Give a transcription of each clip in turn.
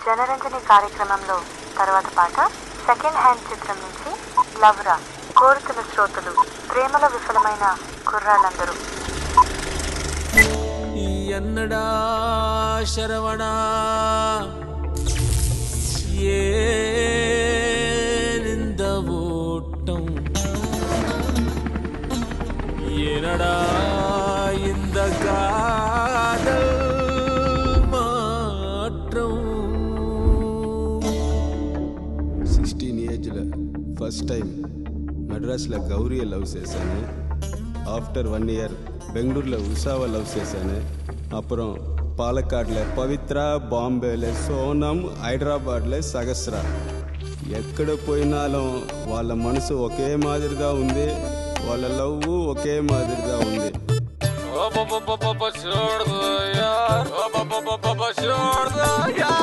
జనరంజని కార్యక్రమంలో తర్వాత పాట సెకండ్ హ్యాండ్ చిత్రం నుంచి లవ్రా కోరుతున్న శ్రోతలు ప్రేమలో విఫలమైన కుర్రాళ్ళందరూ ఎన్నడా శరవణా ஏனிந்த ஓட்டம் ஏனடா இந்த காதல் மாற்றம் సిక్స్టీన్ ఏజ్లో ఫస్ట్ టైం మద్రాస్లో గౌరీయ లవ్ చేశాను ఆఫ్టర్ వన్ ఇయర్ బెంగళూరులో ఉషావ లవ్ చేశాను అப்புறம் పాలక్కాడ్లో పవిత్ర బాంబేలో సోనం హైదరాబాద్లో సగస్ర ఎక్కడ పోయినాலும் వాళ్ళ మనసు ఒకే మాదిరిగా ఉంది వాళ్ళ లవ్ ఒకే మాదిరిగా ఉంది छोड़ दो यार छोड़ दो यार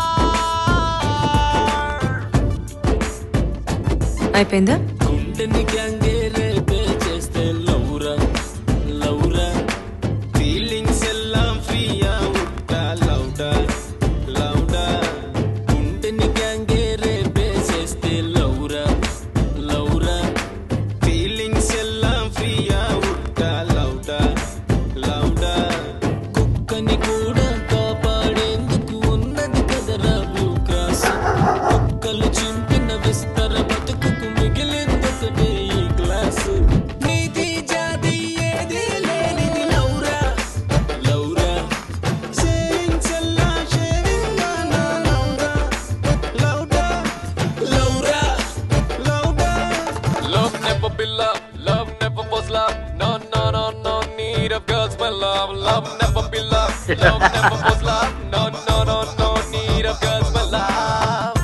అయిపోయిందా గుండెని గ్యాంగే రేపే చేస్తే లౌరా లౌరా ఫీలింగ్స్ ఎல்லாம் ఫ్రీయా ఉంటా లౌడా లౌడా గుండెని గ్యాంగే రేపే చేస్తే లౌరా లౌరా ఫీలింగ్స్ ఎல்லாம் ఫ్రీయా ఉంటా లౌడా లౌడా కుక్కని కూడా కాపాడేందుకు ఉన్నది కదరా బ్లూ క్రాస్ కుక్కలు చింపిన విస్తర బతుకుకు మిగిలిందొకటే ఈ గ్లాసు నీతి జాతి ఏది లేనిది లౌరా లౌరా షేవింగ్స్ ఎల్లా షేవింగ్ గానా లౌరా లౌడా లౌరా లౌడా Love never be love, love never was love. No, no, no, no need of girls but love. Love never be love, love never was love. No, no, no, no need of girls but love.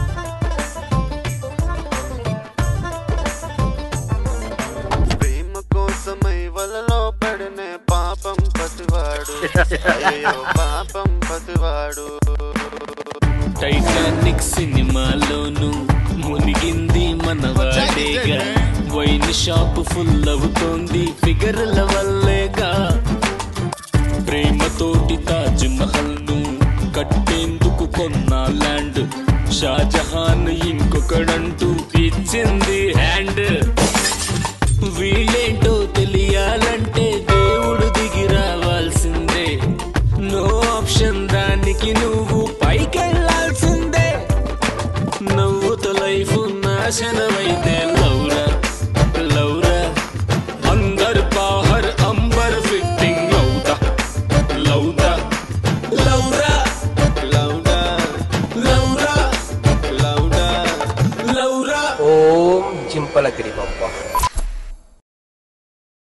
ప్రేమ కోసమై వలలో పడినే పాపం పసివాడు అయ్యో పాపం పసివాడు Titanic సినిమాలోను మునిగింది మన వాడేగా వైన్ షాప్ ఫుల్ అవుతోంది ఫిగర్ల వల్లేగా ప్రేమతోటి తాజ్ మహల్ ను కట్టేందుకు కొన్న ల్యాండ్ షాజహాన్ ఇంకొకడంటూ ఇచ్చింది హ్యాండ్ వీళ్ళేంటో తెలియాలంటే దేవుడు దిగి రావాల్సిందే నో ఆప్షన్ దానికి నువ్వు పైకెళ్ళాల్సిందే నవ్వుతో లైఫ్ నాశనమైతే లౌరా లౌరా అందరు బాహర్ అంబర్ ఫిట్టింగ్ లౌదా లౌదా లౌరా లౌడా లౌరా లౌడా లౌరా ఓం జింపలగిరి బొమ్మ